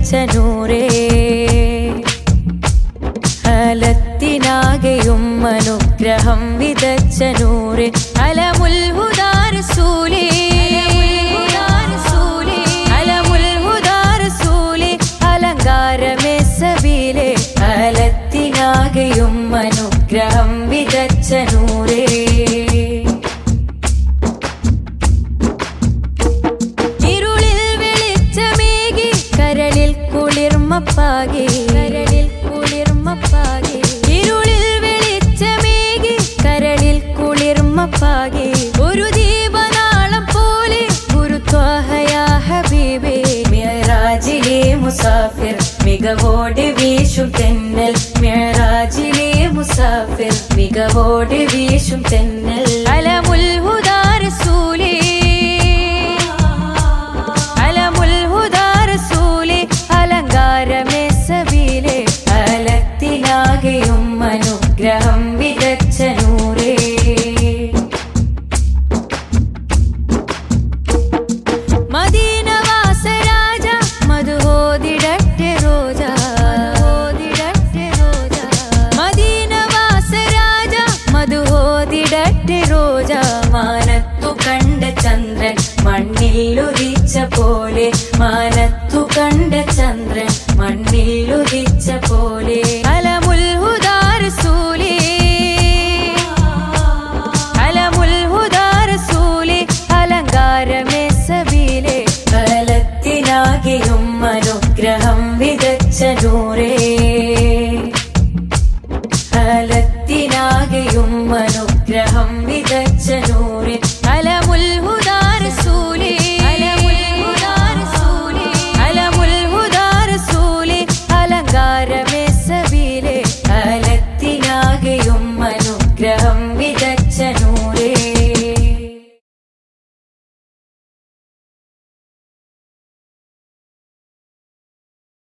വിതച്ച നൂറേ അലത്തിനാകെയും അനുഗ്രഹം വിതച്ച നൂറ് അലമുൽ ഹുദാരസൂലേ അലമുൽ ഹുദാരസൂലേ അലങ്കാരമേ സബീലേ അലത്തിനാകെയും അനുഗ്രഹം വിതച്ച നൂറേ ഇരുളിൽ വെളിച്ചമേകി കരളിൽ കുളിർമപ്പാകി കരളിൽ കുളിർമപ്പാകി ഇരുളിൽ വെളിച്ചമേകി കരളിൽ കുളിർമപ്പാകി ഒരു ദീപനാളം പോലെ ഗുരുത്വാഹയാ ഹബീബേ മിയറാജിലെ മുസാഫിർ മികവോട് വീശും തെന്നൽ മിയറാജിലെ മുസാഫിർ മികവോട് വീശും തെന്നൽ അലമുൽ ഹുദാരസൂലേ അലമുൽ ഹുദാരസൂലേ അലങ്കാരമേ സബീലേ അലത്തിലാകെയും അനുഗ്രഹം വിതച്ച നൂറേ മദീനവാസ രാജ മധുഹോദിടട്ടെ റോജ മധുഹോദിടട്ടെ റോജ മദീനവാസ രാജ മധുഹോദിടട്ടെ റോജ മാനത്തു കണ്ട ചന്ദ്രൻ മണ്ണിൽ ഉദിച്ച പോലെ മാനത്തു കണ്ട ചന്ദ്രൻ മണ്ണിൽ ഉദിച്ച പോലെ അലമുൽ ഹുദാരസൂലേ അലമുൽ ഹുദാരസൂലേ അലങ്കാരമേ സബീലേ ഫലത്തിനാകെയും അനുഗ്രഹം വിതച്ച നൂറേ ഫലത്തിനാകെയും അനുഗ്രഹം വിതച്ച